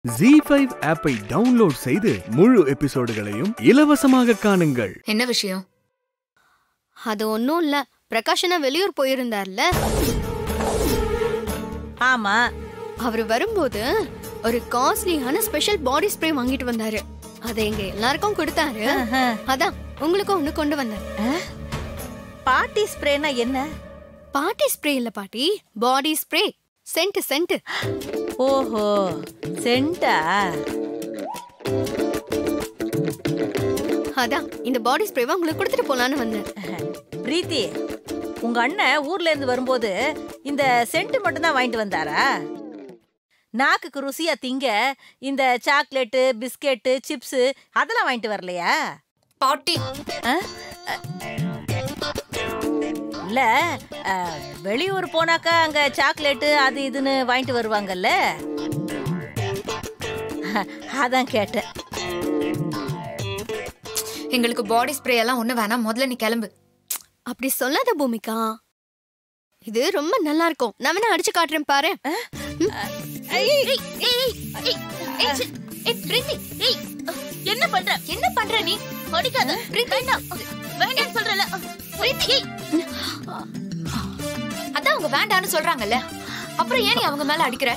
G five ஆப்பை download செய்து முழு எபிசோடுகளையும் இலவசமாக காணுங்கள் என்ன விஷயம் அது ஒன்றும் இல்ல பிரகாஷனா வெளியூர் போயிருந்தார்ல ஆமா அவர் வரும்போது ஒரு காஸ்ட்லியான ஸ்பெஷல் பாடி ஸ்ப்ரே வாங்கிட்டு வந்தாரு அதை எங்க எல்லாருக்கும் கொடுத்தாரு அதான் உங்களுக்கும் ஒண்ணு கொண்டு வந்தார் பாட்டி ஸ்ப்ரேனா என்ன பாட்டி ஸ்ப்ரே இல்ல பாட்டி பாடி ஸ்ப்ரே சென்ட் சென்ட் ஓஹோ சென்டா அதான் இந்த பாடி ஸ்ப்ரேவை உங்களுக்கு கொடுத்துட்டு போலான்னு வந்தேன் பிரீத்தி உங்க அண்ணன் ஊர்ல இருந்து வரும்போது இந்த சென்ட் மட்டும் தான் வாங்கிட்டு வந்தாரா நாக்குக்கு ருசியா திங்க இந்த சாக்லேட்டு பிஸ்கெட்டு சிப்ஸ் அதெல்லாம் வாங்கிட்டு வரலையா பாட்டி ஆ? இல்ல அஹ், வெளியூர் போனாக்கா அங்க சாக்லேட்டு அது இதுன்னு வாங்கிட்டு வருவாங்கல்ல அதான் கேட்டேன் எங்களுக்கு பாடி ஸ்ப்ரே எல்லாம் ஒண்ணு வேணாம் முதல்ல நீ கிளம்பு அப்படி சொல்லாத பூமிகா இது ரொம்ப நல்லா இருக்கும் நான் வேணா அடிச்சு காட்டுறேன் பாரு என்ன பண்ற என்ன பண்ற நீ அடிக்காத வேண்டாம் வேண்டாம் சொல்றல அதான் அவங்க வேண்டாம்னு சொல்றாங்கல்ல அப்புறம் ஏன் நீ அவங்க மேல அடிக்கிற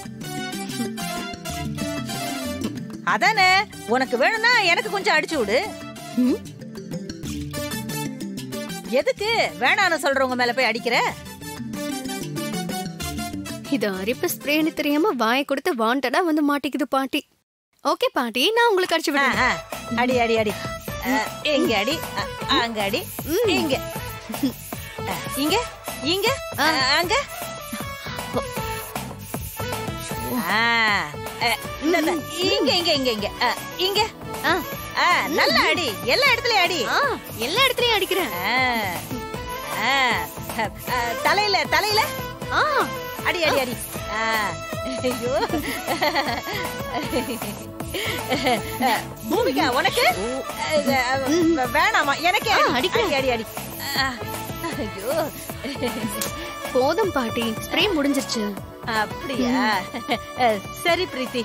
அதானே உனக்கு வேணும்னா எனக்கு கொஞ்சம் அடிச்சு விடு ம்? எதுக்கு வேணான்னு சொல்றவங்க மேல போய் அடிக்கிற இது அரிப்பு ஸ்ப்ரேன்னு தெரியாம வாயை கொடுத்து வாண்டடா வந்து மாட்டிக்குது பாட்டி ஓகே பாட்டி நான் உங்களுக்கு அடிச்சு ஆ, விடுறேன் ஆ. அடி அடி அடி ஆ, இங்க அடி ஆ, அங்க அடி இங்க ஆ, இங்க இங்க ஆ, அங்க ஆ, ஆ, இந்த, இந்த, இங்க இங்க இங்க இங்க ஆ, இங்க ஆ, ஆ, நல்ல அடி எல்லா இடத்துலயும் அடி ஆ, எல்லா இடத்துலயும் அடிக்கிறேன் ஆ, ஆ, ஆ, தலையில தலையில ஆ அடி அடி அடி ஆ, ஐயோ பூமிகா உனக்கு இது, அஹ், வேணாமா எனக்கே ஆ, அடி அடிக்கிறேன். அடி அடி அடி ஆ, ஐயோ போதும் பாட்டி ஸ்ப்ரே முடிஞ்சிருச்சு அப்படியா அஹ், சரி பிரீத்தி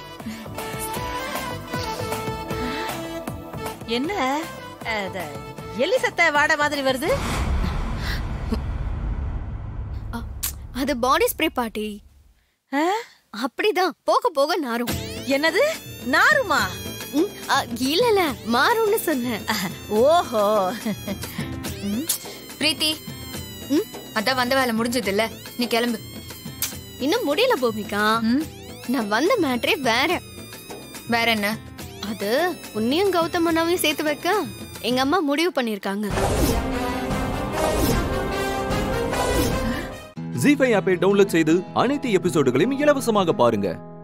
என்ன அது, எலி சத்த வாட மாதிரி வருது அ, அது பாடி ஸ்ப்ரே பாட்டி ஆ? அப்படிதான் போக போக நாரும் என்னது நாருமா ம், அ, இல்ல இல்ல மாறும்னு சொன்னேன் ஓஹோ பிரீத்தி ம், அதான் வந்த வேலை முடிஞ்சது இல்ல நீ கிளம்பு இன்னும் முடியல பூமிகா ம், நான் வந்த மேட்ரே வேற வேற என்ன அது உன்னையும் கௌதம் அண்ணாவையும் சேர்த்து வைக்க எங்க அம்மா முடிவு பண்ணிருக்காங்க ஜி ஃபைவ் ஆப்பை டவுன்லோட் செய்து அனைத்து எபிசோடுகளையும் இலவசமாக பாருங்க